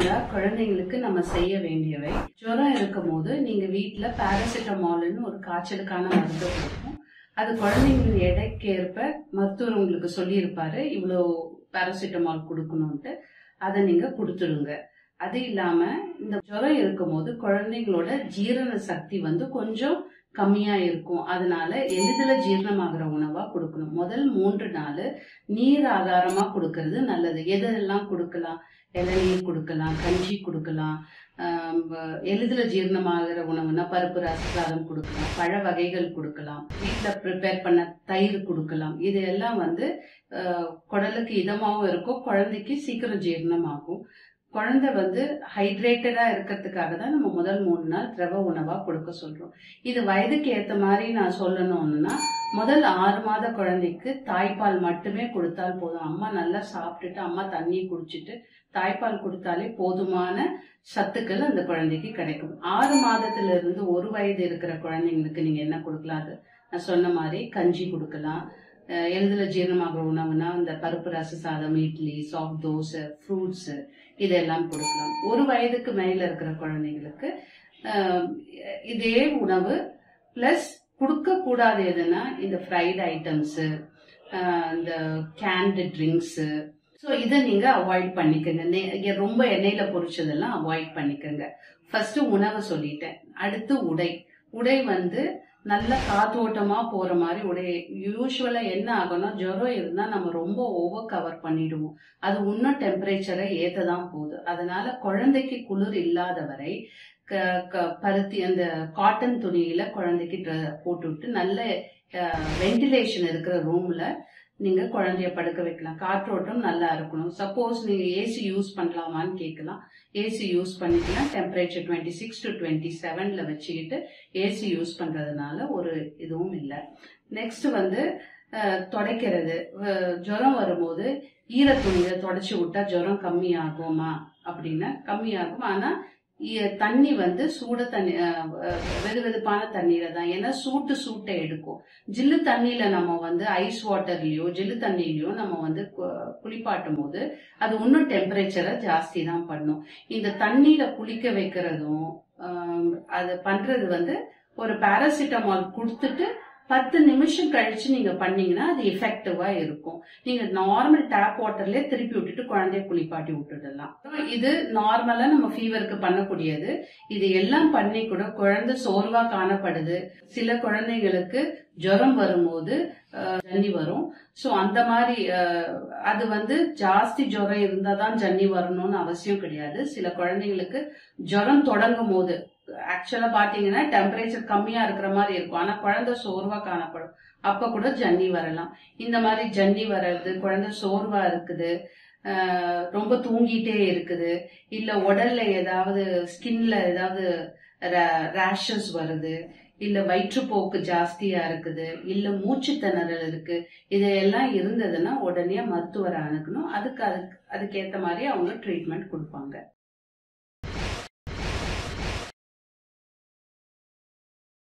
நான்கா குழந்தைங்களுக்கு நம்ம செய்ய வேண்டியவை ஜுரம் இருக்கும் போது நீங்க வீட்ல பாராசிட்டமால்னு ஒரு காய்ச்சலுக்கான மருந்து கொடுக்கும் அது குழந்தைங்களின் எடைக்கு ஏற்ப மருத்துவர் உங்களுக்கு சொல்லியிருப்பாரு இவ்வளோ பாராசிட்டமால் கொடுக்கணும்ட்டு அதை நீங்க கொடுத்துருங்க அது இல்லாம இந்த ஜுரம் இருக்கும்போது குழந்தைங்களோட ஜீரண சக்தி வந்து கொஞ்சம் கம்மியா இருக்கும் அதனால எளிதில் ஜீரணமாகிற உணவா கொடுக்கணும் முதல் மூன்று நாள் நீர் ஆதாரமா கொடுக்கறது நல்லது எதெல்லாம் கொடுக்கலாம் இளநீர் கொடுக்கலாம் கஞ்சி கொடுக்கலாம் ஆம், வ- எளிதில் ஜீரணமாகிற உணவுனா பருப்பு ரசசாதம் கொடுக்கலாம் பழ வகைகள் கொடுக்கலாம் வீட்டில் ப்ரிப்பேர் பண்ண தயிர் கொடுக்கலாம் இது எல்லாம் வந்து அஹ், குடலுக்கு இதமாகவும் இருக்கும் குழந்தைக்கு சீக்கிரம் ஜீரணமாகும் குழந்தை வந்து ஹைட்ரேட்டடா இருக்கிறதுக்காக தான் நம்ம முதல் மூணு நாள் திரவ உணவா கொடுக்க சொல்றோம் இது வயதுக்கு ஏத்த மாதிரி நான் சொல்லணும்னா முதல் ஆறு மாத குழந்தைக்கு தாய்ப்பால் மட்டுமே கொடுத்தால் போதும் அம்மா நல்லா சாப்பிட்டுட்டு அம்மா தண்ணி குடிச்சிட்டு தாய்ப்பால் கொடுத்தாலே போதுமான சத்துக்கள் அந்த குழந்தைக்கு கிடைக்கும் ஆறு மாதத்துல இருந்து ஒரு வயது இருக்கிற குழந்தைங்களுக்கு நீங்க என்ன கொடுக்கலாம் அது நான் சொன்ன மாதிரி கஞ்சி கொடுக்கலாம் அஹ் எளிதில் ஜீரணமாகிற உணவுனா இந்த பருப்பு ரச சாதம் இட்லி சாஃப்ட் தோசை ஃப்ரூட்ஸ் இதெல்லாம் கொடுக்கலாம் ஒரு வயதுக்கு மேல இருக்கிற குழந்தைங்களுக்கு அஹ், இதே உணவு பிளஸ் கொடுக்க கூடாது எதுனா இந்த ஃப்ரைட் ஐட்டம்ஸ் இந்த கேண்டு ட்ரிங்க்ஸ் ஸோ இதை நீங்க அவாய்ட் பண்ணிக்கோங்க நெ- இங்க ரொம்ப எண்ணெயில பொரிச்சதெல்லாம் அவாய்ட் பண்ணிக்கோங்க ஃபர்ஸ்ட் உணவை சொல்லிட்டேன் அடுத்து உடை உடை வந்து நல்ல காத்தோட்டமா போற மாதிரி உடை யூஸ்வலா என்ன ஆகும்னா ஜுரம் இருந்தா நம்ம ரொம்ப ஓவர் கவர் பண்ணிடுவோம் அது இன்னும் டெம்பரேச்சரை ஏத்ததான் போகுது அதனால குழந்தைக்கு குளிர் இல்லாத வரை க- க- பருத்தி அந்த காட்டன் துணியில குழந்தைக்கு dre- போட்டு விட்டு நல்ல வென்டிலேஷன் இருக்கிற ரூம்ல நீங்க குழந்தைய படுக்க வைக்கலாம் காற்றோட்டம் நல்லா இருக்கணும் சப்போஸ் நீங்க ஏசி யூஸ் பண்ணலாமான்னு கேட்கலாம் ஏசி யூஸ் பண்ணிக்கலாம் temperature twenty six to twenty செவன்ல வச்சுக்கிட்டு ஏசி யூஸ் பண்றதுனால ஒரு இதுவும் இல்லை நெக்ஸ்ட் வந்து அஹ், துடைக்கிறது அஹ், ஜுரம் வரும்போது ஈர துணியை தொடச்சி விட்டா ஜுரம் கம்மியாகுமா அப்படின்னா கம்மியாகும் ஆனா ஈ- தண்ணி வந்து சூட தண்ணி அஹ், அஹ், வெது வெதுப்பான தண்ணீரை தான் ஏன்னா சூட்டு சூட்டை எடுக்கும் ஜில்லு தண்ணியில நம்ம வந்து ஐஸ் வாட்டர்லயோ ஜில்லு தண்ணியிலயோ நம்ம வந்து கு- குளிப்பாட்டும் போது அது இன்னும் டெம்பரேச்சரை ஜாஸ்தி தான் பண்ணும் இந்த தண்ணியில குளிக்க வைக்கிறதும் ஆம், அது பண்றது வந்து ஒரு பாராசிட்டமால் கொடுத்துட்டு பத்து நிமிஷம் கழிச்சு நீங்க பண்ணீங்கன்னா அது எஃபெக்டிவா இருக்கும் நீங்க நார்மல் டேப் வாட்டர்லயே திருப்பி விட்டுட்டு குழந்தைய குளிப்பாட்டி விட்டுடலாம் இது நார்மலா நம்ம ஃபீவருக்கு பண்ணக்கூடியது இது எல்லாம் பண்ணி கூட குழந்தை சோர்வா காணப்படுது சில குழந்தைங்களுக்கு ஜுரம் வரும்போது அஹ், ஜன்னி வரும் சோ அந்த மாதிரி அஹ், அது வந்து ஜாஸ்தி ஜுரம் இருந்தா தான் ஜன்னி வரணும்னு அவசியம் கிடையாது சில குழந்தைங்களுக்கு ஜுரம் தொடங்கும் போது ஆக்சுவலா பாத்தீங்கன்னா டெம்பரேச்சர் கம்மியா இருக்கிற மாதிரி இருக்கும் ஆனா குழந்தை சோர்வா காணப்படும் அப்ப கூட ஜன்னி வரலாம் இந்த மாதிரி ஜன்னி வர்றது குழந்தை சோர்வா இருக்குது ஆஹ் ரொம்ப தூங்கிட்டே இருக்குது இல்ல உடல்ல ஏதாவது ஸ்கின்ல ஏதாவது ரேஷஸ் வருது இல்ல வயிற்றுப்போக்கு ஜாஸ்தியா இருக்குது இல்ல மூச்சு திணறல் இருக்கு இதையெல்லாம் இருந்ததுன்னா உடனே மருத்துவரை அணுகணும் அதுக்கு அதுக்கு அதுக்கேத்த மாதிரி அவங்க ட்ரீட்மெண்ட் கொடுப்பாங்க